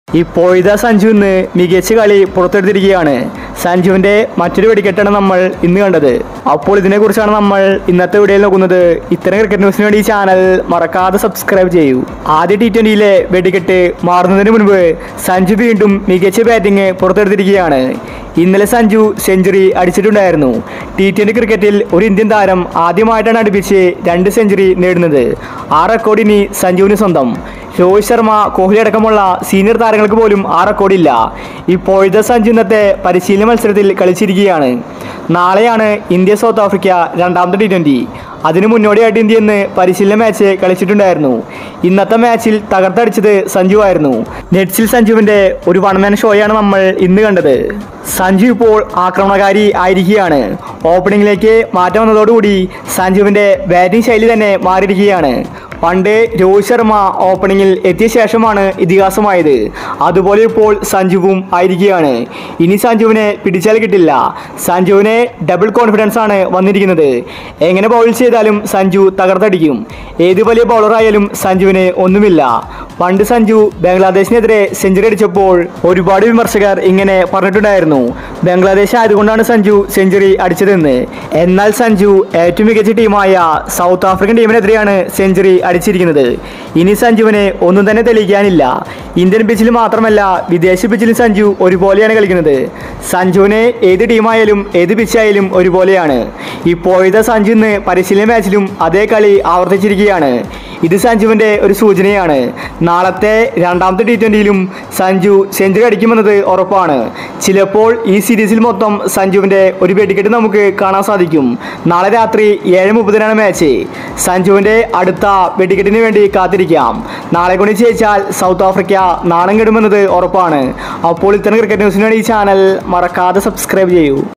ഇപ്പോഴിതാ സഞ്ജു ഇന്ന് മികച്ച കളി പുറത്തെടുത്തിരിക്കുകയാണ് സഞ്ജുവിന്റെ മറ്റൊരു വെടിക്കെട്ടാണ് നമ്മൾ ഇന്ന് കണ്ടത് അപ്പോൾ ഇതിനെക്കുറിച്ചാണ് നമ്മൾ ഇന്നത്തെ വീഡിയോയിൽ നോക്കുന്നത് ഇത്തരം ക്രിക്കറ്റ് ന്യൂസിന് വേണ്ടി ഈ ചാനൽ മറക്കാതെ സബ്സ്ക്രൈബ് ചെയ്യൂ ആദ്യ ടി ട്വന്റിയിലെ വെടിക്കെട്ട് മാറുന്നതിന് മുൻപ് സഞ്ജു വീണ്ടും മികച്ച ബാറ്റിംഗ് പുറത്തെടുത്തിരിക്കുകയാണ് ഇന്നലെ സഞ്ജു സെഞ്ചുറി അടിച്ചിട്ടുണ്ടായിരുന്നു ടി ട്വന്റി ക്രിക്കറ്റിൽ ഒരു ഇന്ത്യൻ താരം ആദ്യമായിട്ടാണ് അടുപ്പിച്ച് രണ്ട് സെഞ്ചുറി നേടുന്നത് ആ റെക്കോർഡ് ഇനി സഞ്ജുവിന് സ്വന്തം രോഹിത് ശർമ്മ കോഹ്ലി അടക്കമുള്ള സീനിയർ താരങ്ങൾക്ക് പോലും ആ റെക്കോർഡില്ല ഇപ്പോഴത്തെ സഞ്ജു ഇന്നത്തെ പരിശീലന മത്സരത്തിൽ കളിച്ചിരിക്കുകയാണ് നാളെയാണ് ഇന്ത്യ സൗത്ത് ആഫ്രിക്ക രണ്ടാമത്തെ ടി ട്വൻ്റി അതിനു മുന്നോടിയായിട്ട് ഇന്ത്യ ഇന്ന് പരിശീലന മാച്ച് കളിച്ചിട്ടുണ്ടായിരുന്നു ഇന്നത്തെ മാച്ചിൽ തകർത്തടിച്ചത് സഞ്ജു ആയിരുന്നു നെറ്റ്സിൽ സഞ്ജുവിൻ്റെ ഒരു വൺമാൻ ഷോയാണ് നമ്മൾ ഇന്ന് കണ്ടത് സഞ്ജു ഇപ്പോൾ ആക്രമണകാരി ആയിരിക്കുകയാണ് ഓപ്പണിംഗിലേക്ക് മാറ്റം വന്നതോടുകൂടി സഞ്ജുവിൻ്റെ ബാറ്റിംഗ് ശൈലി തന്നെ മാറിയിരിക്കുകയാണ് പണ്ട് രോഹിത് ശർമ്മ ഓപ്പണിങ്ങിൽ എത്തിയ ശേഷമാണ് ഇതിഹാസമായത് അതുപോലെ ഇപ്പോൾ സഞ്ജുവും ആയിരിക്കുകയാണ് ഇനി സഞ്ജുവിനെ പിടിച്ചാൽ കിട്ടില്ല സഞ്ജുവിന് ഡബിൾ കോൺഫിഡൻസ് ആണ് വന്നിരിക്കുന്നത് എങ്ങനെ ബൗൾ ചെയ്താലും സഞ്ജു തകർത്തടിക്കും ഏത് വലിയ ബൗളറായാലും സഞ്ജുവിന് ഒന്നുമില്ല പണ്ട് സഞ്ജു ബംഗ്ലാദേശിനെതിരെ സെഞ്ചുറി അടിച്ചപ്പോൾ ഒരുപാട് വിമർശകർ ഇങ്ങനെ പറഞ്ഞിട്ടുണ്ടായിരുന്നു ബംഗ്ലാദേശ് ആയതുകൊണ്ടാണ് സഞ്ജു സെഞ്ചുറി അടിച്ചതെന്ന് എന്നാൽ സഞ്ജു ഏറ്റവും മികച്ച ടീമായ സൗത്ത് ആഫ്രിക്കൻ ടീമിനെതിരെയാണ് സെഞ്ചുറി അടിച്ചിരിക്കുന്നത് ഇനി സഞ്ജുവിന് ഒന്നും തന്നെ തെളിയിക്കാനില്ല ഇന്ത്യൻ പിച്ചിൽ മാത്രമല്ല വിദേശ പിച്ചിലും സഞ്ജു ഒരുപോലെയാണ് കളിക്കുന്നത് സഞ്ജുവിന് ഏത് ടീമായാലും ഏത് പിച്ചായാലും ഒരുപോലെയാണ് ഇപ്പോഴത്തെ സഞ്ജു ഇന്ന് പരിശീലന മാച്ചിലും അതേ കളി ആവർത്തിച്ചിരിക്കുകയാണ് ഇത് സഞ്ജുവിൻ്റെ ഒരു സൂചനയാണ് നാളത്തെ രണ്ടാമത്തെ ടി ട്വൻ്റിയിലും സഞ്ജു സെഞ്ചുറി അടിക്കുമെന്നത് ഉറപ്പാണ് ചിലപ്പോൾ ഈ സീരീസിൽ മൊത്തം സഞ്ജുവിൻ്റെ ഒരു വെടിക്കെട്ട് നമുക്ക് കാണാൻ സാധിക്കും നാളെ രാത്രി ഏഴ് മുപ്പതിനാണ് മാച്ച് സഞ്ജുവിൻ്റെ അടുത്ത വെടിക്കെട്ടിന് വേണ്ടി കാത്തിരിക്കാം നാളെ കൊണ്ട് ജയിച്ചാൽ സൗത്ത് ആഫ്രിക്ക നാണം കെടുമെന്നത് ഉറപ്പാണ് അപ്പോൾ ഇത്തരം ക്രിക്കറ്റ് ന്യൂസിന് വേണ്ടി ഈ ചാനൽ മറക്കാതെ സബ്സ്ക്രൈബ് ചെയ്യൂ